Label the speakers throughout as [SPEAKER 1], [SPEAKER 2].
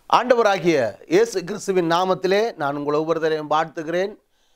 [SPEAKER 1] ஆண்டவராகிய இயேசு கிறிஸ்துவின் நாமத்திலே நான் உங்களை ஒவ்வொருத்தரையும் வாழ்த்துகிறேன்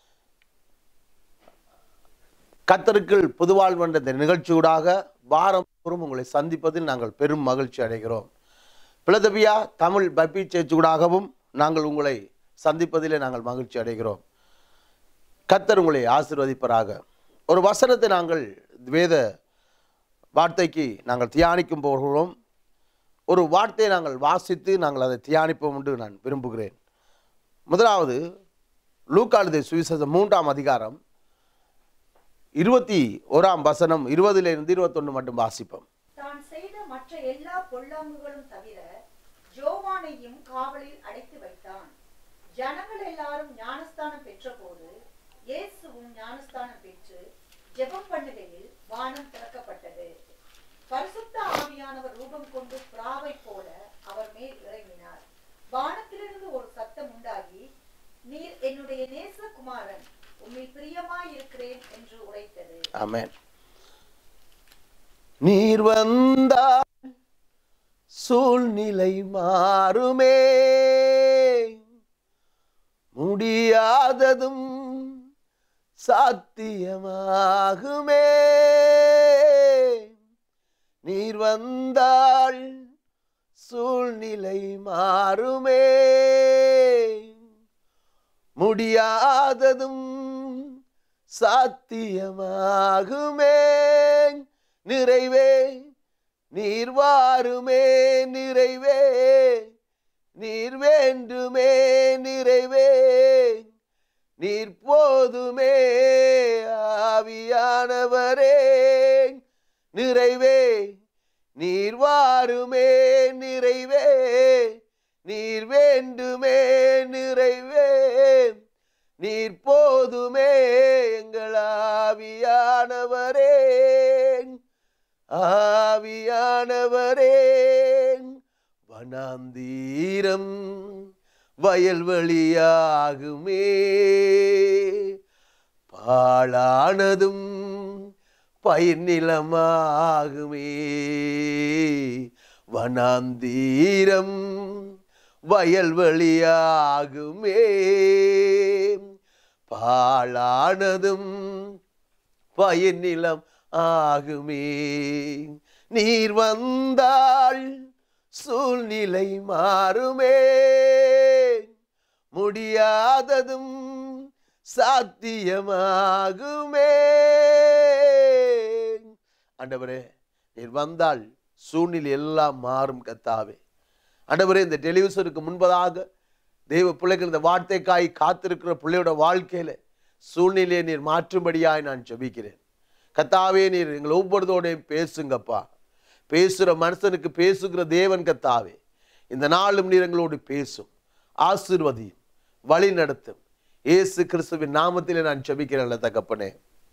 [SPEAKER 1] கத்தருக்குள் புதுவாழ்வு என்ற இந்த நிகழ்ச்சியூடாக வாரம் தோறும் உங்களை சந்திப்பதில் நாங்கள் பெரும் மகிழ்ச்சி அடைகிறோம் பிளதபியா தமிழ் பப்பி சேச்சூடாகவும் நாங்கள் உங்களை சந்திப்பதிலே நாங்கள் மகிழ்ச்சி அடைகிறோம் கத்தர் உங்களை ஆசீர்வதிப்பராக ஒரு வசனத்தை நாங்கள் வேத வார்த்தைக்கு நாங்கள் தியானிக்கும் போகிறோம் ஒரு வார்த்தையை நாங்கள் வாசித்து நாங்கள் அதை தியானிப்போம் என்று நான் விரும்புகிறேன் முதலாவது லூக்காளுதை சுவிசேஷம் மூன்றாம் அதிகாரம் இருபத்தி ஓராம் வசனம் இருபதிலிருந்து இருபத்தொன்று மட்டும் வாசிப்போம்
[SPEAKER 2] தான் செய்த மற்ற எல்லா பொல்லாங்குகளும் தவிர ஜோவானையும் காவலில் அடைத்து வைத்தான் ஜனங்கள் எல்லாரும் ஞானஸ்தானம் பெற்றபோது இயேசுவும் ஞானஸ்தானம் பெற்று ஜெபம் பண்ணுகையில் வானம் திறக்கப்பட்டது பரிசுத்த ஆவியானவர் ரூபம் கொண்டு புறாவை போல அவர் மேல் இறங்கினார் வானத்திலிருந்து ஒரு சத்தம் உண்டாகி நீர் என்னுடைய நேசகுமாரன் உம்மில் பிரியமாயிருக்கிறேன் என்று உரைத்தது
[SPEAKER 1] ஆமென் நீர் வந்தால் சூழ்நிலை மாறுமே முடியாததும் சாத்தியமாகுமே நீர் வந்தால் சூழ்நிலை மாறுமே முடியாததும் சாத்தியமாகுமே நிறைவே நீர் வாருமே நிறைவே நீர் வேண்டுமே நிறைவே நீர் போதுமே ஆவியானவரே நிறைவே நீர் வாருமே நிறைவே நீர் வேண்டுமே நிறைவே நீர் போதுமே எங்கள் ஆவியானவரே ஆவியானவரே வனாந்தீரம் வயல்வெளியாகுமே பாழானதும் பயிர் நிலமாகுமே வனாந்தீரம் வயல்வெளியாகுமே பாழானதும் பயிர் நிலம் ஆகுமே நீர் வந்தால் சூழ்நிலை மாறுமே முடியாததும் சாத்தியமாகுமே ஆண்டவரே நீர் வந்தால் சூழ்நிலை எல்லாம் மாறும் கத்தாவே ஆண்டவரே இந்த டெலிவிஷனுக்கு முன்பதாக தெய்வ பிள்ளைகள் இந்த வார்த்தைக்காய் காத்திருக்கிற பிள்ளையோட வாழ்க்கையில சூழ்நிலையை நீர் மாற்றும்படியாய் நான் ஜெபிக்கிறேன் கத்தாவே நீர் எங்கள் ஒவ்வொருத்தோடையும் பேசுங்கப்பா பேசுகிற மனுஷனுக்கு பேசுகிற தேவன் கத்தாவே இந்த நாளும் நீர் எங்களோடு பேசும் ஆசீர்வதியும் வழி நடத்தும் இயேசு கிறிஸ்துவின் நாமத்திலே நான் ஜெபிக்கிறேன் தகப்பனே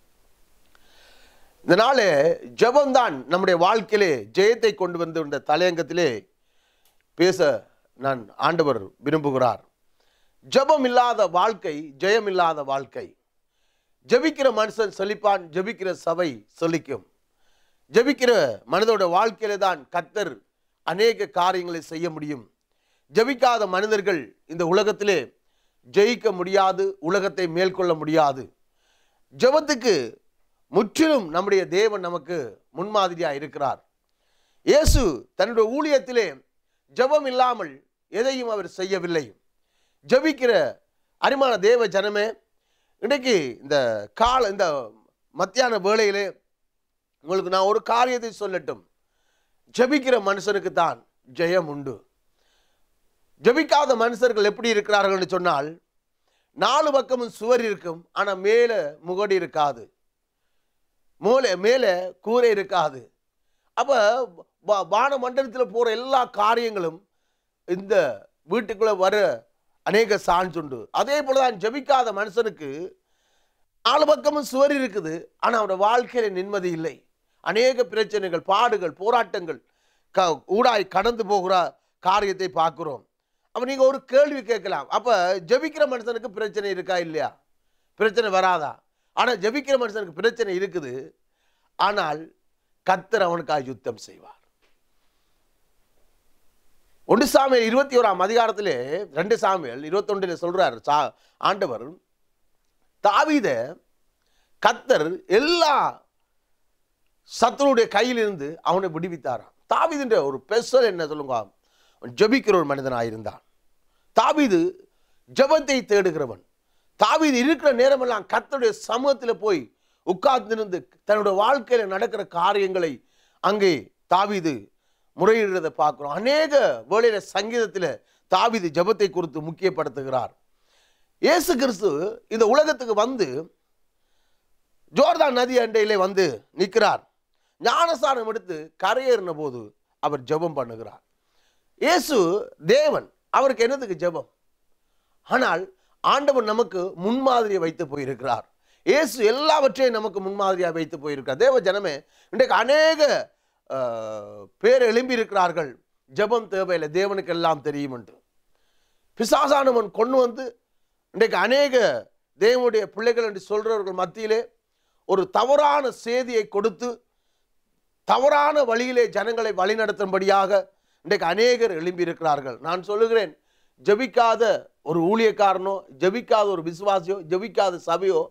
[SPEAKER 1] இந்த நாளே ஜெபம்தான் நம்முடைய வாழ்க்கையிலே ஜெயத்தை கொண்டு வந்து இந்த தலையங்கத்திலே பேச நான் ஆண்டவர் விரும்புகிறார் ஜெபம் இல்லாத வாழ்க்கை ஜெயம் இல்லாத வாழ்க்கை ஜெபிக்கிற மனுஷன் செழிப்பான் ஜெபிக்கிற சபை செழிக்கும் ஜெபிக்கிற மனிதோட வாழ்க்கையில தான் கத்தர் அநேக காரியங்களை செய்ய முடியும் ஜெபிக்காத மனிதர்கள் இந்த உலகத்திலே ஜெயிக்க முடியாது உலகத்தை மேற்கொள்ள முடியாது ஜெபத்துக்கு முற்றிலும் நம்முடைய தேவன் நமக்கு முன்மாதிரியா இருக்கிறார் இயேசு தன்னுடைய ஊழியத்திலே ஜெபம் இல்லாமல் எதையும் அவர் செய்யவில்லை ஜெபிக்கிற அரிமான தேவ ஜனமே இன்றைக்கு இந்த கால இந்த மத்தியான வேளையிலே உங்களுக்கு நான் ஒரு காரியத்தை சொல்லட்டும் ஜெபிக்கிற மனுஷனுக்கு தான் ஜெயம் உண்டு ஜெபிக்காத மனுஷர்கள் எப்படி இருக்கிறார்கள்னு சொன்னால் நாலு பக்கமும் சுவர் இருக்கும் ஆனால் மேலே முகடு இருக்காது மூளை மேலே கூரை இருக்காது அப்போ வான மண்டலத்தில் போகிற எல்லா காரியங்களும் இந்த வீட்டுக்குள்ளே வர அநேக சான்ஸ் உண்டு அதே போல தான் ஜெபிக்காத மனுஷனுக்கு நாலு பக்கமும் சுவர் இருக்குது ஆனால் அவனோட வாழ்க்கையில நிம்மதி இல்லை அநேக பிரச்சனைகள் பாடுகள் போராட்டங்கள் க ஊடாய் கடந்து போகிற காரியத்தை பார்க்குறோம் அப்போ நீங்கள் ஒரு கேள்வி கேட்கலாம் அப்போ ஜெபிக்கிற மனுஷனுக்கு பிரச்சனை இருக்கா இல்லையா பிரச்சனை வராதா ஆனால் ஜெபிக்கிற மனுஷனுக்கு பிரச்சனை இருக்குது ஆனால் கத்தர் அவனுக்காக யுத்தம் செய்வார் ஒன்று சாமியல் இருபத்தி ஓராம் அதிகாரத்திலே ரெண்டு சாமியல் இருபத்தொன்றில் சொல்றார் சா ஆண்டவர் தாவீத கத்தர் எல்லா சத்துருடைய கையிலிருந்து அவனை விடுவித்தாராம் தாவீதுன்ற ஒரு ஸ்பெஷல் என்ன சொல்லுங்க அவன் ஜெபிக்கிற ஒரு மனிதனாக இருந்தான் தாவீது ஜெபத்தை தேடுகிறவன் தாவீது இருக்கிற நேரமெல்லாம் கர்த்தருடைய சமூகத்தில் போய் உட்கார்ந்திருந்து தன்னுடைய வாழ்க்கையில நடக்கிற காரியங்களை அங்கே தாவீது முறையிடுறதை பார்க்கிறோம் அநேக வேளையில சங்கீதத்தில் தாவீது ஜெபத்தை குறித்து முக்கியப்படுத்துகிறார் இயேசு கிறிஸ்து இந்த உலகத்துக்கு வந்து ஜோர்தான் நதி அண்டையிலே வந்து நிற்கிறார் ஞானஸ்தானம் எடுத்து கரையேறின போது அவர் ஜெபம் பண்ணுகிறார் இயேசு தேவன் அவருக்கு என்னதுக்கு ஜெபம் ஆனால் ஆண்டவர் நமக்கு முன்மாதிரியை வைத்து போயிருக்கிறார் இயேசு எல்லாவற்றையும் நமக்கு முன்மாதிரியாக வைத்து போயிருக்கிறார் தேவ ஜனமே இன்றைக்கு அநேக அஹ், பேர் எழும்பி இருக்கிறார்கள் ஜெபம் தேவையில்லை தேவனுக்கு எல்லாம் தெரியும் என்று பிசாசானவன் கொண்டு வந்து இன்றைக்கு அநேக தேவனுடைய பிள்ளைகள் என்று சொல்றவர்கள் மத்தியிலே ஒரு தவறான செய்தியை கொடுத்து தவறான வழியிலே ஜனங்களை வழிநடத்தும்படியாக இன்றைக்கு அநேகர் எழும்பி இருக்கிறார்கள் நான் சொல்லுகிறேன் ஜெபிக்காத ஒரு ஊழியக்காரனோ ஜெபிக்காத ஒரு விசுவாசியோ ஜெபிக்காத சபையோ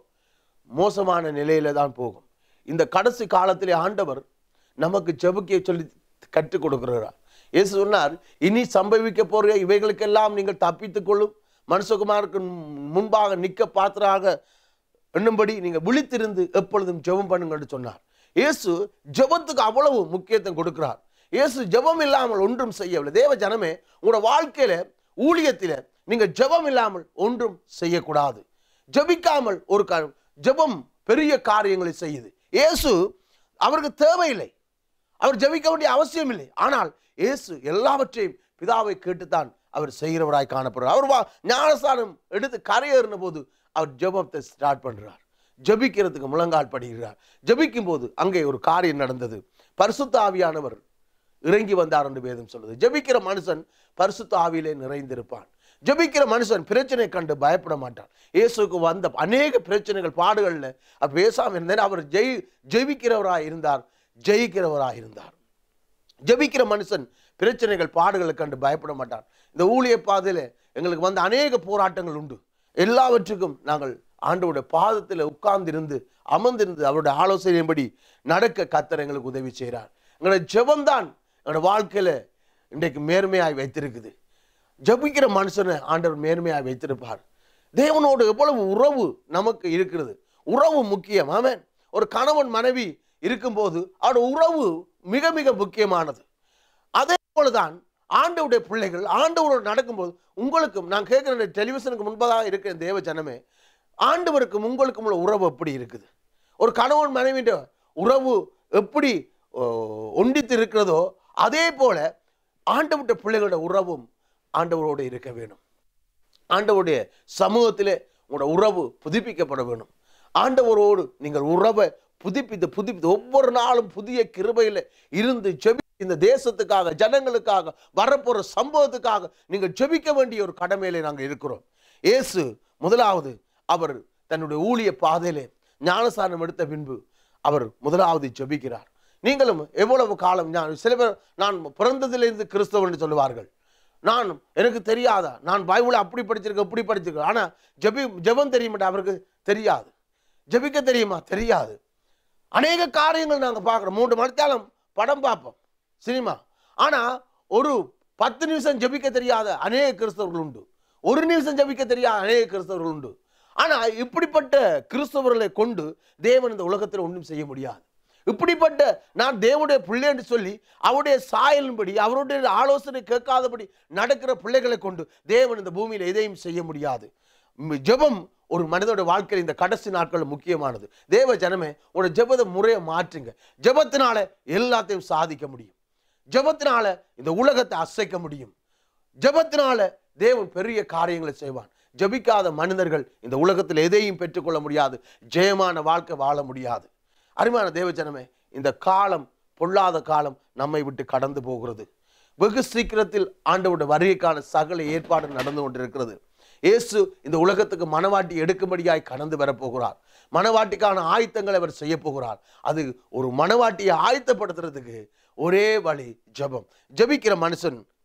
[SPEAKER 1] மோசமான நிலையில தான் போகும் இந்த கடைசி காலத்திலே ஆண்டவர் நமக்கு ஜெபிக்க சொல்லி கற்றுக் கொடுக்கிறார் இயேசு சொன்னார் இனி சம்பவிக்க போகிற இவைகளுக்கெல்லாம் நீங்கள் தப்பித்துக் கொள்ளும் மனுஷகுமாருக்கு முன்பாக நிற்க பாத்திராக எண்ணும்படி நீங்கள் விழித்திருந்து எப்பொழுதும் ஜெபம் பண்ணுங்கன்னு சொன்னார் இயேசு ஜெபத்துக்கு அவ்வளவு முக்கியத்துவம் கொடுக்கிறார் இயேசு ஜெபம் இல்லாமல் ஒன்றும் செய்யவில்லை தேவ ஜனமே உங்களோட வாழ்க்கையில ஊழியத்தில நீங்க ஜெபம் இல்லாமல் ஒன்றும் செய்யக்கூடாது ஜெபிக்காமல் ஒரு கா- ஜெபம் பெரிய காரியங்களை செய்யுது இயேசு அவருக்கு தேவையில்லை அவர் ஜெபிக்க வேண்டிய அவசியம் இல்லை ஆனால் இயேசு எல்லாவற்றையும் பிதாவை கேட்டுத்தான் அவர் செய்கிறவராய் காணப்படுறார் அவர் வா ஞானஸ்தானம் எடுத்து கரையேறின போது அவர் ஜெபத்தை ஸ்டார்ட் பண்றார் ஜெபிக்கிறதுக்கு முழங்கால் படுகிறார் ஜெபிக்கும் போது அங்கே ஒரு காரியம் நடந்தது பரிசுத்த ஆவியானவர் இறங்கி வந்தார் என்று வேதம் சொல்லுது ஜெபிக்கிற மனுஷன் பரிசுத்த ஆவியிலே நிறைந்திருப்பான் ஜெபிக்கிற மனுஷன் பிரச்சனை கண்டு பயப்பட மாட்டான் இயேசுக்கு வந்த அநேக பிரச்சனைகள் பாடுகளில் அவர் பேசாமல் இருந்தார் அவர் ஜெய் ஜெபிக்கிறவராய் இருந்தார் ஜெயிக்கிறவராய் இருந்தார் ஜெபிக்கிற மனுஷன் பிரச்சனைகள் பாடுகளை கண்டு பயப்பட மாட்டான் இந்த ஊழிய பாதையில எங்களுக்கு வந்த அநேக போராட்டங்கள் உண்டு எல்லாவற்றுக்கும் நாங்கள் ஆண்டவருடைய பாதத்தில் உட்கார்ந்திருந்து அமர்ந்திருந்து அவருடைய ஆலோசனையின்படி நடக்க கத்தர் எங்களுக்கு உதவி செய்கிறார் எங்களோட ஜெபம்தான் எங்களோட வாழ்க்கையில இன்றைக்கு மேன்மையாய் வைத்திருக்குது ஜெபிக்கிற மனுஷனை ஆண்டவர் மேன்மையாய் வைத்திருப்பார் தேவனோடு எவ்வளவு உறவு நமக்கு இருக்கிறது உறவு முக்கியம் ஆமென் ஒரு கணவன் மனைவி இருக்கும்போது அவரோட உறவு மிக மிக முக்கியமானது அதே போலதான் ஆண்டவருடைய பிள்ளைகள் ஆண்டவரோடு நடக்கும்போது உங்களுக்கும் நான் கேட்குற டெலிவிஷனுக்கு முன்பதாக இருக்கிற தேவ ஜனமே ஆண்டவருக்கும் உங்களுக்கும் உள்ள உறவு எப்படி இருக்குது ஒரு கணவன் மனைவின்ற உறவு எப்படி ஓ, ஒண்டித்து இருக்கிறதோ அதே போல ஆண்டவருடைய பிள்ளைகளோட உறவும் ஆண்டவரோடு இருக்க வேணும் ஆண்டவருடைய சமூகத்திலே உங்களோட உறவு புதுப்பிக்கப்பட வேணும் ஆண்டவரோடு நீங்கள் உறவை புதுப்பித்து புதுப்பித்து ஒவ்வொரு நாளும் புதிய கிருபையில் இருந்து ஜெபி இந்த தேசத்துக்காக ஜனங்களுக்காக வரப்போற சம்பவத்துக்காக நீங்கள் ஜெபிக்க வேண்டிய ஒரு கடமையிலே நாங்கள் இருக்கிறோம் இயேசு முதலாவது அவர் தன்னுடைய ஊழிய பாதையிலே ஞானசானம் எடுத்த பின்பு அவர் முதலாவது ஜெபிக்கிறார் நீங்களும் எவ்வளவு காலம் ஞான சில பேர் நான் பிறந்ததிலிருந்து கிறிஸ்தவன் என்று சொல்லுவார்கள் நான் எனக்கு தெரியாதா நான் பைபிளை அப்படி படிச்சிருக்கேன் இப்படி படிச்சிருக்கேன் ஆனால் ஜெபி ஜெபம் தெரியுமாட்டா அவருக்கு தெரியாது ஜெபிக்க தெரியுமா தெரியாது அநேக காரியங்கள் நாங்கள் பார்க்குறோம் மூன்று மணித்தாலும் படம் பார்ப்போம் சினிமா ஆனால் ஒரு பத்து நிமிஷம் ஜெபிக்க தெரியாத அநேக கிறிஸ்தவர்கள் உண்டு ஒரு நிமிஷம் ஜெபிக்க தெரியாத அநேக கிறிஸ்தவர்கள் உண்டு ஆனால் இப்படிப்பட்ட கிறிஸ்தவர்களை கொண்டு தேவன் இந்த உலகத்தில் ஒன்றும் செய்ய முடியாது இப்படிப்பட்ட நான் தேவனுடைய பிள்ளை என்று சொல்லி அவருடைய சாயலின்படி அவருடைய ஆலோசனை கேட்காதபடி நடக்கிற பிள்ளைகளை கொண்டு தேவன் இந்த பூமியில் எதையும் செய்ய முடியாது ம், ஜெபம் ஒரு மனிதோட வாழ்க்கையில் இந்த கடைசி நாட்கள் முக்கியமானது தேவ ஜனமே உங்களோட ஜெபத முறையை மாற்றுங்க ஜெபத்தினால எல்லாத்தையும் சாதிக்க முடியும் ஜெபத்தினால இந்த உலகத்தை அசைக்க முடியும் ஜெபத்தினால தேவன் பெரிய காரியங்களை செய்வான் ஜெபிக்காத மனிதர்கள் இந்த உலகத்தில் எதையும் பெற்றுக்கொள்ள முடியாது ஜெயமான வாழ்க்கை வாழ முடியாது அருமையான தேவஜனமே இந்த காலம் பொல்லாத காலம் நம்மை விட்டு கடந்து போகிறது வெகு சீக்கிரத்தில் ஆண்டவருடைய வருகைக்கான சகல ஏற்பாடு நடந்து கொண்டிருக்கிறது இயேசு இந்த உலகத்துக்கு மனவாட்டி எடுக்கும்படியாய் கடந்து வரப்போகிறார் மனவாட்டிக்கான ஆயத்தங்களை அவர் செய்ய போகிறார் அது ஒரு மனவாட்டியை ஆயத்தப்படுத்துறதுக்கு ஒரே வழி ஜெபம் ஜெபிக்கிற மனுஷன்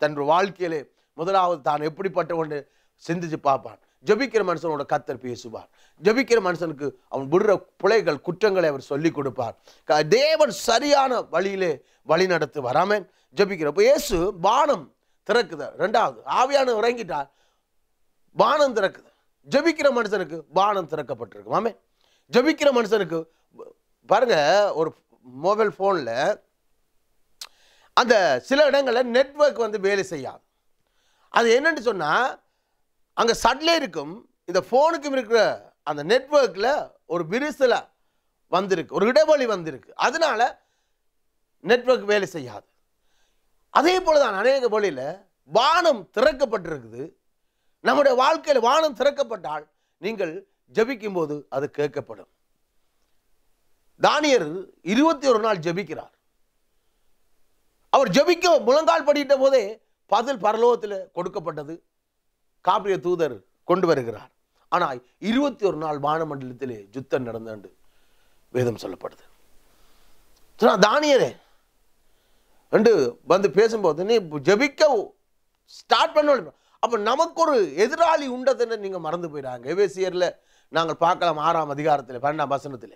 [SPEAKER 1] தன் வாழ்க்கையிலே முதலாவது தான் எப்படிப்பட்டவன் சிந்திச்சு பார்ப்பான் ஜெபிக்கிற மனுஷனோட கத்தர் பேசுவார் ஜெபிக்கிற மனுஷனுக்கு அவன் விடுற பிழைகள் குற்றங்களை அவர் சொல்லி கொடுப்பார் க- தேவன் சரியான வழியிலே வழி நடத்துவார் ஆமென் ஜெபிக்கிற இப்போ இயேசு பானம் திறக்குது ரெண்டாவது ஆவியான இறங்கிட்டார் பானம் திறக்குது ஜெபிக்கிற மனுஷனுக்கு பானம் திறக்கப்பட்டிருக்கு ஆமென் ஜெபிக்கிற மனுஷனுக்கு பாருங்க ஒரு மொபைல் ஃபோனில் அந்த சில இடங்களில் நெட்வொர்க் வந்து வேலை செய்யாது அது என்னன்னு சொன்னால் அங்கே சட்லே இருக்கும் இந்த ஃபோனுக்கும் இருக்கிற அந்த நெட்வொர்க்கில் ஒரு விரிசல வந்திருக்கு ஒரு இடைவெளி வந்திருக்கு அதனால நெட்வொர்க் வேலை செய்யாது அதே போல தான் அநேக வழியில் வானம் திறக்கப்பட்டிருக்குது நம்முடைய வாழ்க்கையில் வானம் திறக்கப்பட்டால் நீங்கள் ஜெபிக்கும் போது அது கேட்கப்படும் தானியர் இருபத்தி ஒரு நாள் ஜெபிக்கிறார் அவர் ஜெபிக்க முழங்கால் படியிட்ட போதே பதில் பரலோகத்தில் கொடுக்கப்பட்டது காப்பிய தூதர் கொண்டு வருகிறார் ஆனால் இருபத்தி ஒரு நாள் வானமண்டலத்திலே யுத்தம் நடந்தாண்டு வேதம் சொல்லப்படுது சொன்னா, தானியரே என்று வந்து பேசும்போது நீ ஜெபிக்க ஸ்டார்ட் பண்ண அப்போ நமக்கு ஒரு எதிராளி உண்டதுன்னு நீங்கள் மறந்து போயிடாங்க எவேசியரில் நாங்கள் பார்க்கலாம் ஆறாம் அதிகாரத்தில் பன்னெண்டாம் வசனத்தில்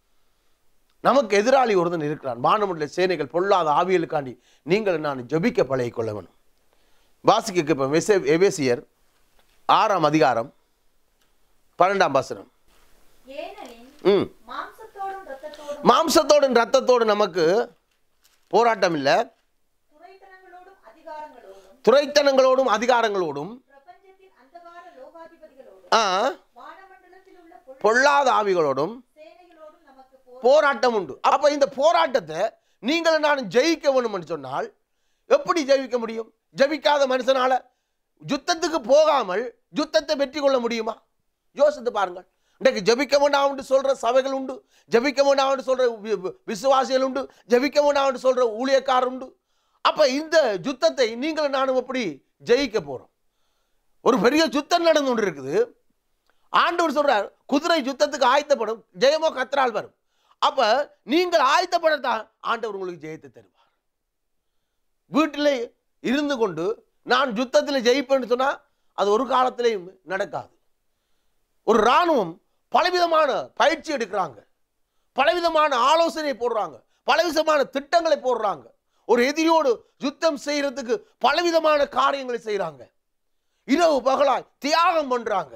[SPEAKER 1] நமக்கு எதிராளி ஒருத்தன் இருக்கிறான் வானமண்டல சேனைகள் பொல்லாத ஆவியலுக்காண்டி நீங்கள் நான் ஜெபிக்க பழகிக் கொள்ள வேணும் வாசிக்க இப்போ எவேசியர் ஆறாம் அதிகாரம் பன்னெண்டாம் வசனம்
[SPEAKER 2] ஏனெனில்
[SPEAKER 1] ம்
[SPEAKER 2] மாம்சத்தோடும் இரத்தத்தோடும்
[SPEAKER 1] மாம்சத்தோடும் ரத்தத்தோடு நமக்கு போராட்டம் இல்லை
[SPEAKER 2] துரைத்தனங்களோடும் அதிகாரங்களோடும்
[SPEAKER 1] துறைத்தனங்களோடும் அதிகாரங்களோடும்
[SPEAKER 2] பிரபஞ்சத்தின் அந்தகார லோகாதிபதிகளோடும்
[SPEAKER 1] ஆ,
[SPEAKER 2] வானமண்டலத்தில் உள்ள பொல்
[SPEAKER 1] பொல்லாத ஆவிகளோடும்
[SPEAKER 2] சேனைகளோடும் நமக்கு போர்
[SPEAKER 1] போராட்டம் உண்டு அப்ப இந்த போராட்டத்தை நீங்கள் நான் ஜெயிக்க வேணும்னு சொன்னால் எப்படி ஜெயிக்க முடியும் ஜெபிக்காத மனுஷனால யுத்தத்துக்கு போகாமல் யுத்தத்தை வெற்றி கொள்ள முடியுமா யோசித்து பாருங்கள் இன்றைக்கு ஜெபிக்க வேண்டாம்னு சொல்ற சபைகள் உண்டு ஜெபிக்க வேண்டாம்னு சொல்ற வி- வி- விசுவாசிகள் உண்டு ஜெபிக்க வேண்டாம்னு சொல்ற ஊழியக்காரர் உண்டு அப்ப இந்த யுத்தத்தை நீங்கள் நானும் எப்படி ஜெயிக்க போறோம் ஒரு பெரிய யுத்தம் நடந்து கொண்டு இருக்குது ஆண்டவர் சொல்றார் குதிரை யுத்தத்துக்கு ஆயத்தப்படும் ஜெயமோ கத்தரால் வரும் அப்ப நீங்கள் ஆயத்தப்படத்தான் ஆண்டவர் உங்களுக்கு ஜெயத்தை தருவார் வீட்டிலே இருந்து கொண்டு நான் யுத்தத்தில் ஜெயிப்பேன்னு சொன்னா அது ஒரு காலத்திலையும் நடக்காது ஒரு இராணுவம் பலவிதமான பயிற்சி எடுக்கிறாங்க பலவிதமான ஆலோசனை போடுறாங்க பலவிதமான திட்டங்களை போடுறாங்க ஒரு எதிரியோடு யுத்தம் செய்யறதுக்கு பலவிதமான காரியங்களை செய்றாங்க இரவு பகலாய் தியாகம் பண்றாங்க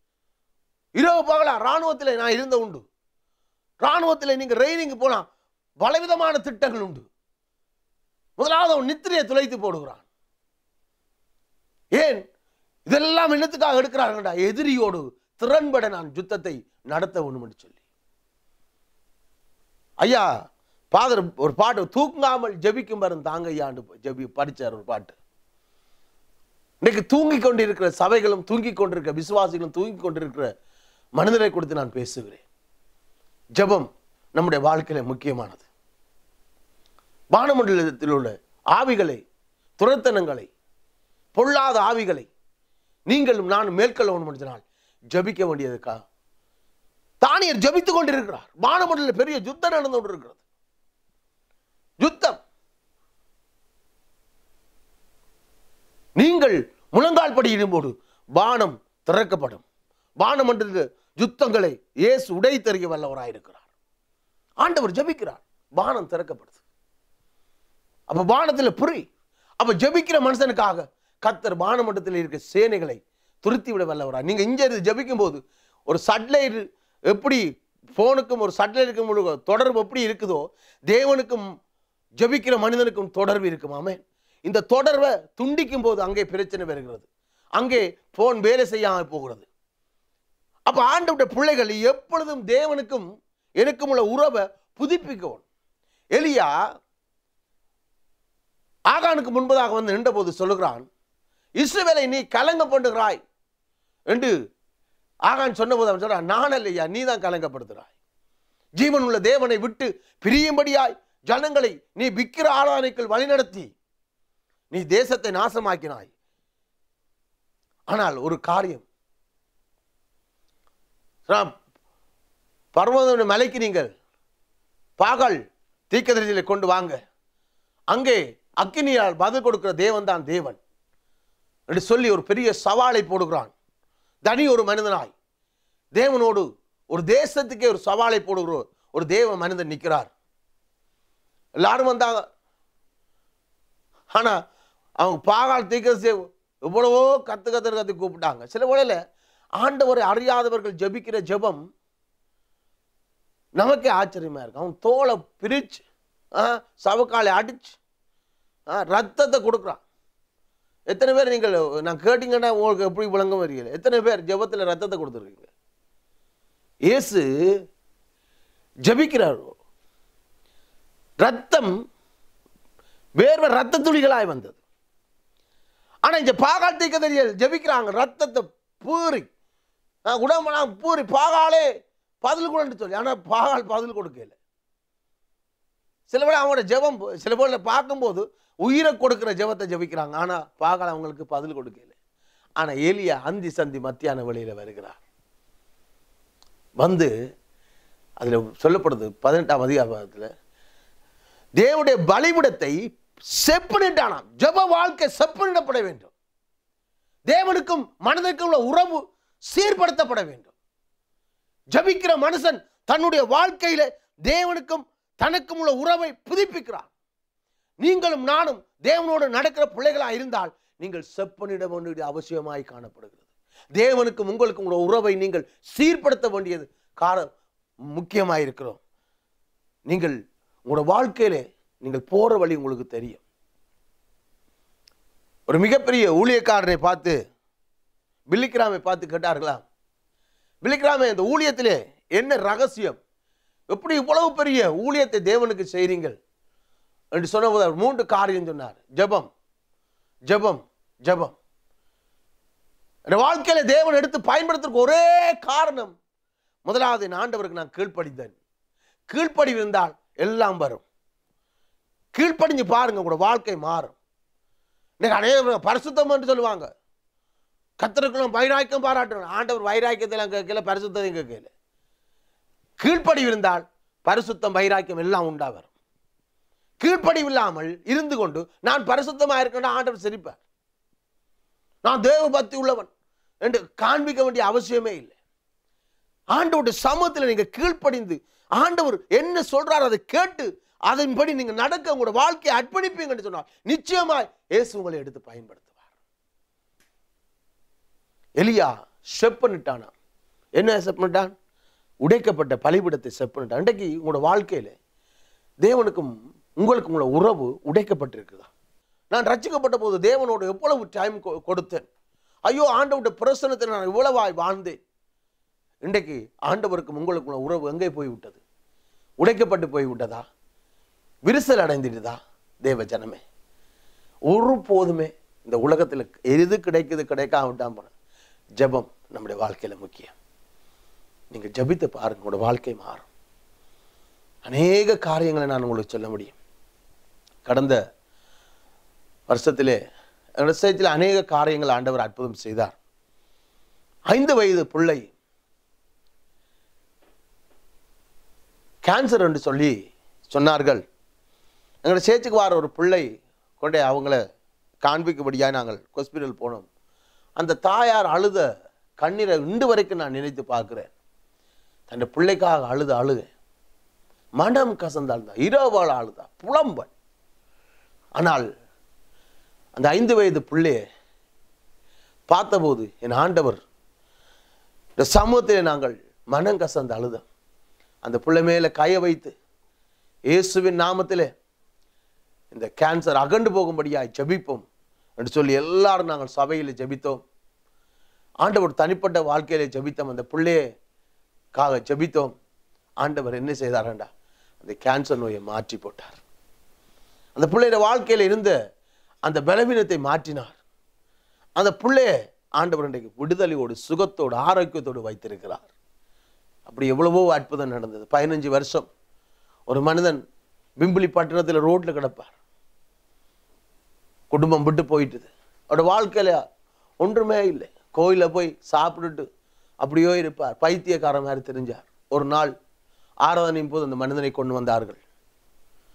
[SPEAKER 1] இரவு பகலா ராணுவத்தில் நான் இருந்த உண்டு ராணுவத்தில் நீங்க ரெய்னிங் போனா பலவிதமான திட்டங்கள் உண்டு முதலாவது அவன் நித்திரையை துளைத்து போடுகிறான் ஏன் இதெல்லாம் என்னத்துக்காக எடுக்கிறார்கள்டா எதிரியோடு திறன்பட நான் யுத்தத்தை நடத்த வேணும் என்று சொல்லி ஐயா பாதர் ஒரு பாட்டு தூங்காமல் ஜெபிக்கும் வரும் தாங்க ஐயாண்டு ஜெபி படிச்சார் ஒரு பாட்டு இன்னைக்கு தூங்கிக் கொண்டிருக்கிற சபைகளும் தூங்கிக் கொண்டிருக்கிற விசுவாசிகளும் தூங்கிக் கொண்டிருக்கிற மனிதரை கொடுத்து நான் பேசுகிறேன் ஜெபம் நம்முடைய வாழ்க்கையில முக்கியமானது வானமண்டலத்தில் உள்ள ஆவிகளை துரத்தனங்களை பொல்லாத ஆவிகளை நீங்களும் நான் மேற்கொள்ள வேண்டும் சொன்னால் ஜபிக்க வேண்டியதுக்கா தானியர் ஜபித்துக் கொண்டிருக்கிறார் வானமண்டல பெரிய யுத்தம் நடந்து கொண்டிருக்கிறது யுத்தம் நீங்கள் முழங்கால் படியிடும்போது வானம் திறக்கப்படும் வானமண்டல யுத்தங்களை இயேசு உடை தெரிய வல்லவராயிருக்கிறார் ஆண்டவர் ஜபிக்கிறார் வானம் திறக்கப்படுது அப்ப வானத்துல புரி அப்ப ஜபிக்கிற மனுஷனுக்காக கத்தர் வானமண்டலத்தில் இருக்க சேனைகளை துருத்தி விட வல்லவரா நீங்க இங்க இருந்து ஜபிக்கும் போது ஒரு சட்லைட் எப்படி போனுக்கும் ஒரு சட்லைட்டுக்கும் உள்ள தொடர்பு எப்படி இருக்குதோ தேவனுக்கும் ஜபிக்கிற மனிதனுக்கும் தொடர்பு இருக்குமாமே இந்த தொடர்பை துண்டிக்கும் போது அங்கே பிரச்சனை வருகிறது அங்கே போன் வேலை செய்யாமல் போகிறது அப்ப ஆண்டவருடைய பிள்ளைகள் எப்பொழுதும் தேவனுக்கும் எனக்கும் உள்ள உறவை புதுப்பிக்கவும் எலியா ஆகானுக்கு முன்பதாக வந்து நின்றபோது சொல்லுகிறான் இஸ்ரவேலை நீ கலங்க பண்ணுகிறாய் என்று ஆகான் சொன்னபோது அவன் சொல்றான் நான் இல்லையா நீ தான் கலங்கப்படுத்துகிறாய் ஜீவன் உள்ள தேவனை விட்டு பிரியும்படியாய் ஜனங்களை நீ விக்கிர ஆராதனைக்குள் வழிநடத்தி நீ தேசத்தை நாசமாக்கினாய் ஆனால் ஒரு காரியம் ராம், பர்வத மலைக்கு நீங்கள் பாகல் தீக்கதரிசிகளை கொண்டு வாங்க அங்கே அக்கினியால் பதில் கொடுக்கிற தேவன் தான் தேவன் என்று சொல்லி ஒரு பெரிய சவாலை போடுகிறான் தனி ஒரு மனிதனாய் தேவனோடு ஒரு தேசத்துக்கே ஒரு சவாலை போடுகிற ஒரு தேவ மனிதன் நிற்கிறார் எல்லாரும் வந்தாங்க ஆனா அவங்க பாகால் தீக்கரசே எவ்வளவோ கத்து கத்து கத்து கூப்பிட்டாங்க சில வேளையில ஆண்டவரை அறியாதவர்கள் ஜெபிக்கிற ஜெபம் நமக்கே ஆச்சரியமா இருக்கு அவன் தோலை பிரிச்சு ஆ, சவக்காலை அடிச்சு ஆ, ரத்தத்தை கொடுக்குறான் எத்தனை பேர் நீங்கள் நான் கேட்டீங்கன்னா உங்களுக்கு எப்படி விளங்க வரீங்க எத்தனை பேர் ஜெபத்தில் ரத்தத்தை கொடுத்துருக்கீங்க இயேசு ஜெபிக்கிறார் ரத்தம் வேர்வை ரத்த துளிகளாய் வந்தது ஆனா இந்த பாகால் தீக்கதறியல் ஜெபிக்கிறாங்க ரத்தத்தை பூரி உடம்பெல்லாம் பூரி பாகாலே பதில் கொடுன்னு சொல்லி ஆனா பாகால் பதில் கொடுக்கல சில பேர் அவங்களோட ஜெபம் சில பேர்ல பார்க்கும்போது உயிரை கொடுக்கிற ஜெபத்தை ஜெபிக்கிறாங்க ஆனா பாகால் அவங்களுக்கு பதில் கொடுக்கல ஆனா எலியா அந்தி சந்தி மத்தியான வழியில வருகிறார் வந்து அதுல சொல்லப்படுது பதினெட்டாம் அதிகாரத்தில் தேவனுடைய பலிபிடத்தை செப்பனிட்டானாம் ஜெப வாழ்க்கை செப்பனிடப்பட வேண்டும் தேவனுக்கும் மனிதனுக்கும் உள்ள உறவு சீர்படுத்தப்பட வேண்டும் ஜபிக்கிற மனுஷன் தன்னுடைய வாழ்க்கையில தேவனுக்கும் தனக்கும் உள்ள உறவை புதுப்பிக்கிறான் நீங்களும் நானும் தேவனோடு நடக்கிற பிள்ளைகளா இருந்தால் நீங்கள் செப்பனிட வேண்டியது அவசியமாய் காணப்படுகிறது தேவனுக்கும் உங்களுக்கும் உள்ள உறவை நீங்கள் சீர்படுத்த வேண்டியது கார முக்கியமாக இருக்கிறோம் நீங்கள் உங்களோட வாழ்க்கையிலே நீங்கள் போற வழி உங்களுக்கு தெரியும் ஒரு மிகப்பெரிய ஊழியக்காரனை பார்த்து பில்லிக்கிராமை பார்த்து கேட்டார்களாம் பில்லிக்கிராமே இந்த ஊழியத்திலே என்ன ரகசியம் எப்படி இவ்வளவு பெரிய ஊழியத்தை தேவனுக்கு செய்றீங்கள் என்று சொன்னபோது அவர் மூன்று காரியம் சொன்னார் ஜெபம் ஜெபம் ஜெபம் என் வாழ்க்கையில தேவன் எடுத்து பயன்படுத்துறதுக்கு ஒரே காரணம் முதலாவது என் ஆண்டவருக்கு நான் கீழ்ப்படிந்தேன் கீழ்ப்படி இருந்தால் எல்லாம் வரும் கீழ்ப்படிஞ்சு பாருங்க உங்களோட வாழ்க்கை மாறும் இன்னைக்கு அநேக பரிசுத்தம் என்று சொல்லுவாங்க கத்தருக்குள்ள வைராக்கியம் பாராட்டணும் ஆண்டவர் வைராக்கியத்தெல்லாம் கேட்கல பரிசுத்தையும் கேட்கல கீழ்ப்படி இருந்தால் பரிசுத்தம் வைராக்கியம் எல்லாம் உண்டா வரும் கீழ்ப்படி இல்லாமல் இருந்து கொண்டு நான் பரிசுத்தமாக இருக்கேன் ஆண்டவர் சிரிப்பார் நான் தேவ பக்தி உள்ளவன் என்று காண்பிக்க வேண்டிய அவசியமே இல்லை ஆண்டவருடைய சமூகத்தில் நீங்க கீழ்ப்படிந்து ஆண்டவர் என்ன சொல்றார் அதை கேட்டு அதன்படி நீங்க நடக்க உங்களோட வாழ்க்கையை அர்ப்பணிப்பீங்கன்னு சொன்னால் நிச்சயமாய் இயேசு உங்களை எடுத்து பயன்படுத்துவார் எலியா செப்பனிட்டானா என்ன செப்பனிட்டான் உடைக்கப்பட்ட பலிபிடத்தை செப்பனிட்டான் இன்றைக்கு உங்களோட வாழ்க்கையில தேவனுக்கும் உங்களுக்கும் உள்ள உறவு உடைக்கப்பட்டிருக்குதா நான் ரட்சிக்கப்பட்ட போது தேவனோடு எவ்வளவு டைம் கொடுத்தேன் ஐயோ ஆண்டவருடைய பிரசனத்தில் நான் இவ்வளவாய் வாழ்ந்தேன் இன்றைக்கு ஆண்டவருக்கும் உங்களுக்கும் உள்ள உறவு எங்கே போய் விட்டது உடைக்கப்பட்டு போய் விட்டதா விரிசல் அடைந்துடுதா தேவ ஜனமே ஒரு போதுமே இந்த உலகத்தில் எது கிடைக்குது கிடைக்காம விட்டாம போன ஜெபம் நம்முடைய வாழ்க்கையில முக்கியம் நீங்க ஜெபித்து பாருங்க உங்களோட வாழ்க்கை மாறும் அநேக காரியங்களை நான் உங்களுக்கு சொல்ல முடியும் கடந்த வருஷத்திலே என்னோட ஸ்டேஜில் அநேக காரியங்கள் ஆண்டவர் அற்புதம் செய்தார் ஐந்து வயது பிள்ளை கேன்சர் என்று சொல்லி சொன்னார்கள் எங்களோட சேர்ச்சுக்கு வர ஒரு பிள்ளை கொண்டே அவங்கள காண்பிக்கும்படியாக நாங்கள் ஹாஸ்பிட்டல் போனோம் அந்த தாயார் அழுத கண்ணீரை இன்று வரைக்கும் நான் நினைத்து பார்க்கிறேன் தன் பிள்ளைக்காக அழுத அழுக மனம் கசந்தாள் தான் இரவாள் அழுதா புலம்பல் ஆனால் அந்த ஐந்து வயது பிள்ளையை பார்த்தபோது என் ஆண்டவர் இந்த சமூகத்திலே நாங்கள் மனம் கசந்து அழுதோம் அந்த பிள்ளை மேலே கையை வைத்து இயேசுவின் நாமத்திலே இந்த கேன்சர் அகண்டு போகும்படியாய் ஜெபிப்போம் என்று சொல்லி எல்லாரும் நாங்கள் சபையில் ஜெபித்தோம் ஆண்டவர் தனிப்பட்ட வாழ்க்கையில ஜெபித்தோம் அந்த பிள்ளையக்காக ஜெபித்தோம் ஆண்டவர் என்ன செய்தாரண்டா அந்த கேன்சர் நோயை மாற்றி போட்டார் அந்த பிள்ளையோட வாழ்க்கையில இருந்த அந்த பலவீனத்தை மாற்றினார் அந்த பிள்ளைய ஆண்டவர் இன்றைக்கு விடுதலையோடு சுகத்தோடு ஆரோக்கியத்தோடு வைத்திருக்கிறார் அப்படி எவ்வளவோ அற்புதம் நடந்தது பதினஞ்சு வருஷம் ஒரு மனிதன் பிம்பிளி பட்டணத்தில் ரோட்ல கிடப்பார் குடும்பம் விட்டு போயிட்டுது அவரோட வாழ்க்கையில ஒன்றுமே இல்லை கோயிலில் போய் சாப்பிட்டுட்டு அப்படியோ இருப்பார் பைத்தியக்காரன் மாதிரி தெரிஞ்சார் ஒரு நாள் ஆராதனையும் போது அந்த மனிதனை கொண்டு வந்தார்கள்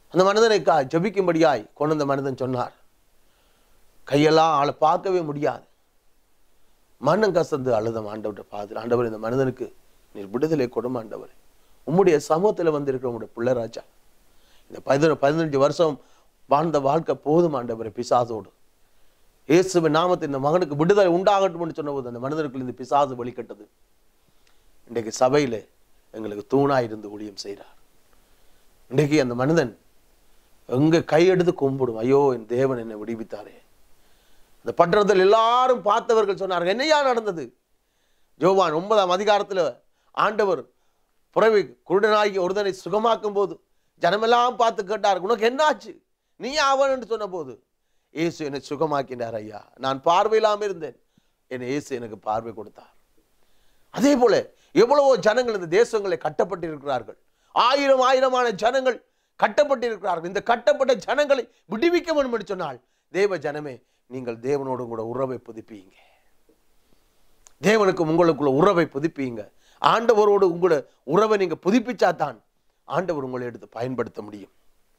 [SPEAKER 1] அந்த மனிதனை கா ஜபிக்கும்படியாய் கொண்டு வந்த மனிதன் சொன்னார் கையெல்லாம் ஆளை பார்க்கவே முடியாது மண்ணம் கசந்து அழுதம் ஆண்டவர்கிட்ட பார்த்து ஆண்டவர் இந்த மனிதனுக்கு நீர் விடுதலை கொடும் ஆண்டவர் உம்முடைய சமூகத்தில் வந்திருக்கிற உங்களுடைய பிள்ளைராஜா இந்த பதின பதினஞ்சு வருஷம் வாழ்ந்த வாழ்க்கை போதும் ஆண்டவர் பிசாசோடு இயேசுவின் நாமத்தில் இந்த மகனுக்கு விடுதலை உண்டாகட்டும்னு சொன்னபோது அந்த மனிதனுக்குள் இந்த பிசாசு வெளிக்கட்டது இன்றைக்கு சபையில எங்களுக்கு தூணாய் இருந்து ஊழியம் செய்கிறார் இன்றைக்கு அந்த மனிதன் எங்க கையெடுத்து கும்பிடும் ஐயோ என் தேவன் என்னை விடுவித்தாரே அந்த பட்டணத்தில் எல்லாரும் பார்த்தவர்கள் சொன்னார்கள் என்னையா நடந்தது ஜோவான் ஒன்பதாம் அதிகாரத்துல ஆண்டவர் புறவி குருடனாகி ஒருதனை சுகமாக்கும் போது ஜனமெல்லாம் பார்த்து கேட்டார் உனக்கு என்னாச்சு நீ அவன் என்று சொன்ன போது இயேசு என்னை சுகமாக்கினார் ஐயா நான் பார்வையில்லாம இருந்தேன் என் இயேசு எனக்கு பார்வை கொடுத்தார் அதே போல எவ்வளவோ ஜனங்கள் இந்த தேசங்களை கட்டப்பட்டிருக்கிறார்கள் ஆயிரம் ஆயிரமான ஜனங்கள் கட்டப்பட்டிருக்கிறார்கள் இந்த கட்டப்பட்ட ஜனங்களை விடுவிக்க வேண்டும் என்று சொன்னால் தேவ ஜனமே நீங்கள் தேவனோடு கூட உறவை புதுப்பியுங்க தேவனுக்கும் உங்களுக்குள்ள உறவை புதுப்பியுங்க ஆண்டவரோடு உங்களோட உறவை நீங்க புதுப்பிச்சா தான் ஆண்டவர் உங்களை எடுத்து பயன்படுத்த முடியும்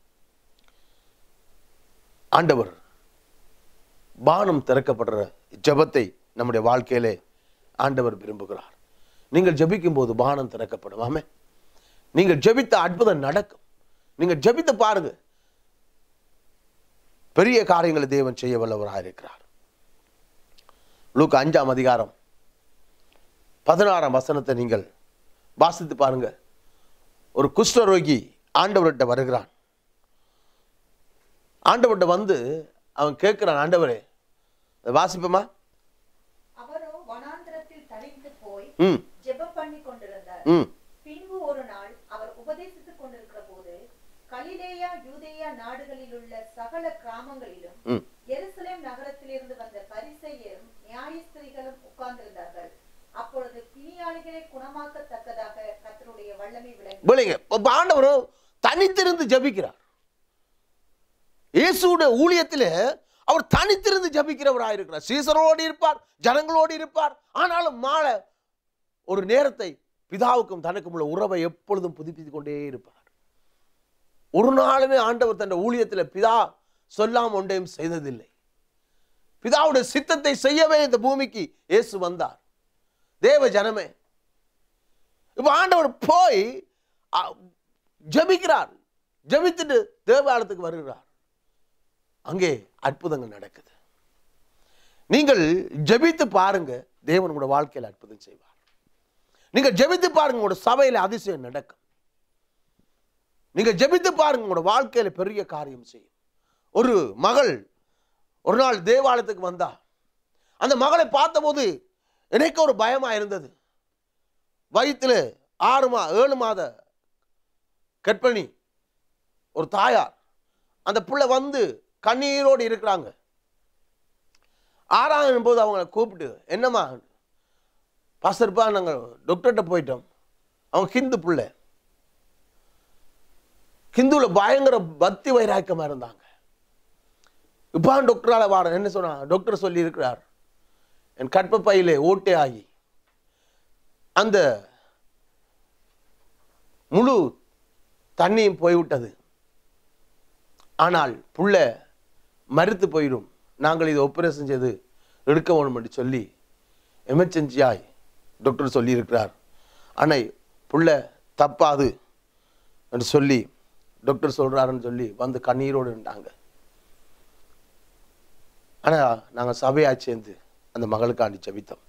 [SPEAKER 1] ஆண்டவர் பானம் திறக்கப்படுற ஜெபத்தை நம்முடைய வாழ்க்கையிலே ஆண்டவர் விரும்புகிறார் நீங்கள் ஜெபிக்கும் போது பானம் திறக்கப்படும் ஆமே நீங்கள் ஜெபித்த அற்புதம் நடக்கும் நீங்கள் ஜெபித்து பாருங்க பெரிய காரியங்களை தேவன் செய்ய வல்லவராக இருக்கிறார் லூக்கு அஞ்சாம் அதிகாரம் பதினாறாம் வசனத்தை நீங்கள் வாசித்து பாருங்க ஒரு குஷ்டரோகி ஆண்டவர்கிட்ட வருகிறான் ஆண்டவர்கிட்ட வந்து அவன் கேட்கிறான் ஆண்டவரே அதை வாசிப்போமா
[SPEAKER 2] அவரோ வனாந்திரத்தில் தனித்து போய்
[SPEAKER 1] ம்
[SPEAKER 2] ஜெபம் பண்ணி கொண்டிருந்தார்
[SPEAKER 1] ம்
[SPEAKER 2] பின்பு ஒரு நாள் அவர் உபதேசித்துக் கொண்டிருக்கிற போது கலிலேயா யூதேயா நாடுகளில் உள்ள சகல கிராமங்களிலும்
[SPEAKER 1] ம்
[SPEAKER 2] எருசலேம் நகரத்திலிருந்து வந்த பரிசேயரும் நியாயஸ்திரிகளும் உட்கார்ந்திருந்தார்கள் அப்பொழுது பிணியாளிகளை குணமாக்கத்தக்கதாக கர்த்தருடைய வல்லமை விளங்கி
[SPEAKER 1] விளைங்க இப்போ ஆண்டவர் தனித்திருந்து ஜபிக்கிறார் இயேசுடைய ஊழியத்தில் அவர் தனித்திருந்து ஜபிக்கிறவராக இருக்கிறார் சீசரோடு இருப்பார் ஜனங்களோடு இருப்பார் ஆனாலும் மாலை ஒரு நேரத்தை பிதாவுக்கும் தனக்கும் உள்ள உறவை எப்பொழுதும் புதுப்பித்துக் கொண்டே இருப்பார் ஒரு நாளுமே ஆண்டவர் தன் ஊழியத்தில் பிதா சொல்லாம ஒன்றையும் செய்ததில்லை பிதாவுடைய சித்தத்தை செய்யவே இந்த பூமிக்கு இயேசு வந்தார் தேவ ஜனமே இப்ப ஆண்டவர் போய் அ, ஜெபிக்கிறார் ஜெபித்துட்டு தேவாலயத்துக்கு வருகிறார் அங்கே அற்புதங்கள் நடக்குது நீங்கள் ஜெபித்து பாருங்க தேவன் உங்களோட வாழ்க்கையில் அற்புதம் செய்வார் நீங்க ஜெபித்து பாருங்க உங்களோட சபையில அதிசயம் நடக்கும் நீங்க ஜெபித்து பாருங்க உங்களோட வாழ்க்கையில பெரிய காரியம் செய்யும் ஒரு மகள் ஒரு நாள் தேவாலயத்துக்கு வந்தா அந்த மகளை பார்த்தபோது எனக்கு ஒரு பயமா இருந்தது வயிற்றுல ஆறு மா ஏழு மாத கற்பனி ஒரு தாயார் அந்த புள்ள வந்து கண்ணீரோடு இருக்கிறாங்க ஆறாம் போது அவங்கள கூப்பிட்டு என்னம்மா பாஸ்டர்ப்பா நாங்கள் டாக்டர்கிட்ட போயிட்டோம் அவங்க ஹிந்து புள்ள ஹிந்துல பயங்கர பக்தி வைராக்கியமா இருந்தாங்க இப்போ டாக்டரால வார என்ன சொன்னா டாக்டர் சொல்லி இருக்கிறார் என் கற்பப்பையிலே ஓட்டை ஆகி அந்த முழு தண்ணியும் போய்விட்டது ஆனால் புள்ள மறுத்து போயிடும் நாங்கள் இதை ஆபரேஷன் செய்து எடுக்க வேணும் என்று சொல்லி எமர்ஜென்சியாய் டாக்டர் சொல்லியிருக்கிறார் ஆனால் புள்ள தப்பாது என்று சொல்லி டாக்டர் சொல்றாருன்னு சொல்லி வந்து கண்ணீரோடு இருந்தாங்க ஆனால் நாங்கள் சபையா சேர்ந்து அந்த மகளுக்காண்டி ஜெபித்தோம்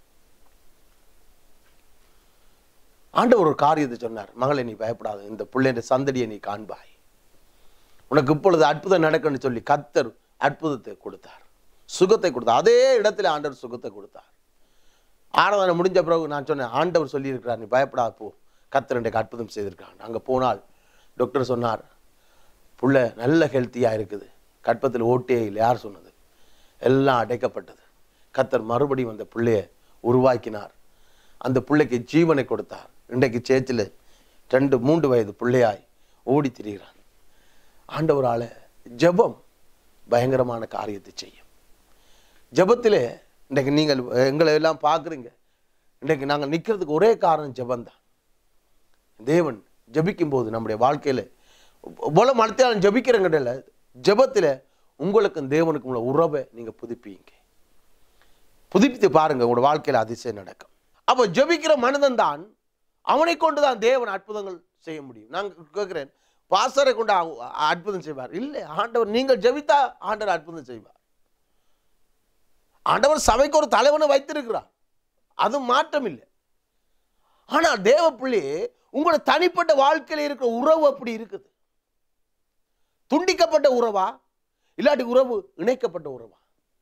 [SPEAKER 1] ஆண்டவர் ஒரு காரியத்தை சொன்னார் மகளை நீ பயப்படாத இந்த பிள்ளைன்ற சந்தடியை நீ காண்பாய் உனக்கு இப்பொழுது அற்புதம் நடக்குன்னு சொல்லி கத்தர் அற்புதத்தை கொடுத்தார் சுகத்தை கொடுத்தார் அதே இடத்துல ஆண்டவர் சுகத்தை கொடுத்தார் ஆராதனை முடிஞ்ச பிறகு நான் சொன்னேன் ஆண்டவர் சொல்லியிருக்கிறார் நீ பயப்படாத போ கத்தர் இன்றைக்கு அற்புதம் செய்திருக்கான் அங்கே போனால் டாக்டர் சொன்னார் புள்ள நல்ல ஹெல்த்தியாக இருக்குது கற்பத்தில் ஓட்டே இல்லை யார் சொன்னது எல்லாம் அடைக்கப்பட்டது கத்தர் மறுபடியும் அந்த பிள்ளைய உருவாக்கினார் அந்த பிள்ளைக்கு ஜீவனை கொடுத்தார் இன்றைக்கு சேச்சில் ரெண்டு மூன்று வயது பிள்ளையாய் ஓடி திரிகிறான் ஆண்டவரால ஜெபம் பயங்கரமான காரியத்தை செய்யும் ஜெபத்திலே இன்றைக்கு நீங்கள் எங்களை எல்லாம் பார்க்குறீங்க இன்றைக்கு நாங்கள் நிற்கிறதுக்கு ஒரே காரணம் ஜெபம்தான் தேவன் ஜெபிக்கும் போது நம்முடைய வாழ்க்கையில போல மனத்தாலும் ஜபிக்கிறங்கிட்ட ஜெபத்தில் உங்களுக்கும் தேவனுக்கும் உள்ள உறவை நீங்கள் புதுப்பிங்க புதுப்பித்து பாருங்க உங்களோட வாழ்க்கையில் அதிசயம் நடக்கும் அப்போ ஜெபிக்கிற மனிதன் தான் அவனை கொண்டு தான் தேவன் அற்புதங்கள் செய்ய முடியும் நான் கேட்குறேன் பாசரை கொண்டு அ- அற்புதம் செய்வார் இல்லை ஆண்டவர் நீங்கள் ஜெபித்தா ஆண்டவர் அற்புதம் செய்வார் ஆண்டவர் சபைக்கு ஒரு தலைவனை வைத்திருக்கிறார் அது மாற்றம் இல்லை ஆனால் தேவ பிள்ளை உங்களோட தனிப்பட்ட வாழ்க்கையில் இருக்கிற உறவு அப்படி இருக்குது துண்டிக்கப்பட்ட உறவா இல்லாட்டி உறவு இணைக்கப்பட்ட உறவா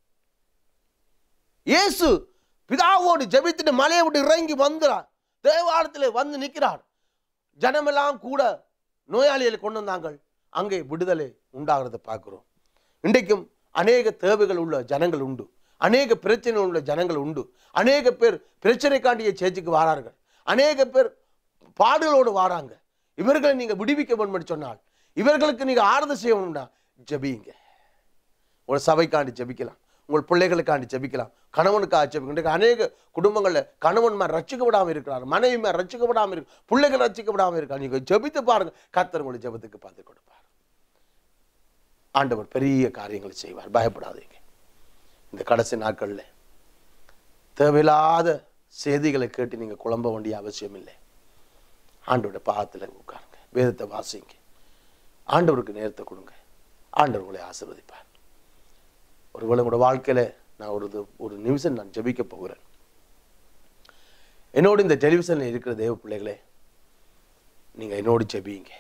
[SPEAKER 1] இயேசு பிதாவோடு ஜெபித்துட்டு மலையை விட்டு இறங்கி வந்துறார் தேவாலயத்தில் வந்து நிற்கிறார் ஜனமெல்லாம் கூட நோயாளிகளை கொண்டு வந்தாங்கள் அங்கே விடுதலை உண்டாகிறத பார்க்கிறோம் இன்றைக்கும் அநேக தேவைகள் உள்ள ஜனங்கள் உண்டு அநேக பிரச்சனை உள்ள ஜனங்கள் உண்டு அநேக பேர் பிரச்சனைக்காண்டிய சேர்ச்சிக்கு வாரார்கள் அநேக பேர் பாடுகளோடு வாராங்க இவர்களை நீங்க விடுவிக்க வேண்டும் சொன்னால் இவர்களுக்கு நீங்க ஆறுதல் செய்யணும்னா ஜெபியுங்க உங்கள் சபைக்காண்டி ஜெபிக்கலாம் உங்கள் பிள்ளைகளுக்காண்டி ஜெபிக்கலாம் கணவனுக்காக ஜெபிக்கலாம் இன்றைக்கு அநேக குடும்பங்களில் கணவன்மார் ரட்சிக்கப்படாமல் இருக்கிறார் மனைவிமார் ரட்சிக்கப்படாமல் இருக்கு பிள்ளைகள் ரட்சிக்கப்படாமல் இருக்காங்க நீங்கள் ஜெபித்து பாருங்க கர்த்தர் உங்களை ஜெபத்துக்கு பார்த்து கொடுப்பார் ஆண்டவர் பெரிய காரியங்களை செய்வார் பயப்படாதீங்க இந்த கடைசி நாட்களில் தேவையில்லாத செய்திகளை கேட்டு நீங்கள் குழம்ப வேண்டிய அவசியம் இல்லை ஆண்டவருடைய பாகத்தில் உட்காருங்க வேதத்தை வாசிங்க ஆண்டவருக்கு நேரத்தை கொடுங்க ஆண்டவர் உங்களை ஆசீர்வதிப்பார் ஒருவேளை உங்களோட வாழ்க்கையில நான் ஒரு இது- ஒரு நிமிஷம் நான் ஜெபிக்க போகிறேன் என்னோடு இந்த டெலிவிஷனில் இருக்கிற தேவ பிள்ளைகளே நீங்க என்னோடு ஜெபிங்க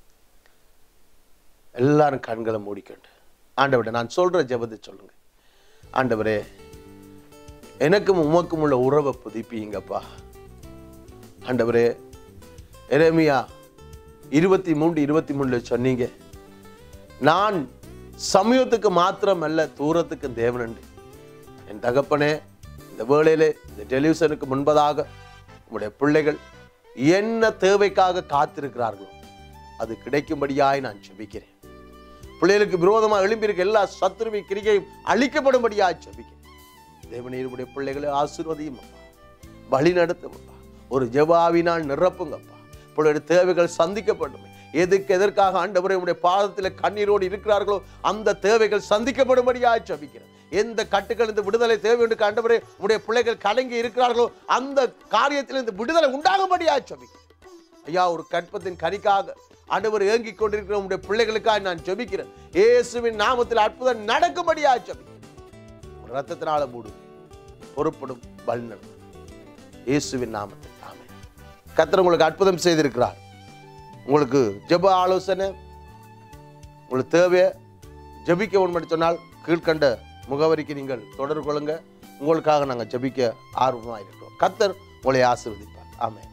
[SPEAKER 1] எல்லாரும் கண்களை மூடிக்கொண்டு ஆண்டவரே நான் சொல்ற ஜெபத்தை சொல்லுங்க ஆண்டவரே எனக்கும் உமக்கும் உள்ள உறவை புதுப்பிங்கப்பா ஆண்டவரே எரேமியா இருபத்தி மூன்று இருபத்தி மூணுல சொன்னீங்க நான் சமயத்துக்கு மாத்திரம் அல்ல தூரத்துக்கு தேவனண்டு என் தகப்பனே இந்த வேளையிலே இந்த டெலிவிஷனுக்கு முன்பதாக உங்களுடைய பிள்ளைகள் என்ன தேவைக்காக காத்திருக்கிறார்களோ அது கிடைக்கும்படியாய் நான் ஜெபிக்கிறேன் பிள்ளைகளுக்கு விரோதமாக எழும்பியிருக்க எல்லா சத்துருவி கிரிகையும் அழிக்கப்படும்படியாய் ஜெபிக்கிறேன் தேவனீருடைய பிள்ளைகளை ஆசீர்வதியும் அப்பா வழி நடத்தும் அப்பா ஒரு ஜெபாவினால் நிரப்புங்கப்பா பிள்ளைகளுடைய தேவைகள் சந்திக்கப்படும் எதுக்கு எதற்காக ஆண்டவரை உடைய பாதத்தில் கண்ணீரோடு இருக்கிறார்களோ அந்த தேவைகள் சந்திக்கப்படும்படியாய் ஜெபிக்கிறேன் எந்த கட்டுக்கள் இந்த விடுதலை தேவை என்று ஆண்டவரே உடைய பிள்ளைகள் கலங்கி இருக்கிறார்களோ அந்த காரியத்தில் இந்த விடுதலை உண்டாகும்படியாய் ஜெபிக்கிறேன் ஐயா ஒரு கற்பத்தின் கனிக்காக ஆண்டவர் ஏங்கிக் கொண்டிருக்கிற உடைய பிள்ளைகளுக்காக நான் ஜெபிக்கிறேன் இயேசுவின் நாமத்தில் அற்புதம் நடக்கும்படியாய் ஜெபிக்கிறேன் உன் ரத்தத்தினால மூடு பொறுப்படும் வல்லுநர் இயேசுவின் நாமத்தில் ஆமென் கர்த்தர் உங்களுக்கு அற்புதம் செய்திருக்கிறார் உங்களுக்கு ஜெப ஆலோசனை உங்களுக்கு தேவையை ஜெபிக்க வேண்டும் சொன்னால் கீழ்கண்ட முகவரிக்கு நீங்கள் தொடர்பு கொள்ளுங்க உங்களுக்காக நாங்கள் ஜெபிக்க ஆர்வமாக இருக்கிறோம் கர்த்தர் உங்களை ஆசீர்வதிப்பார் ஆமென்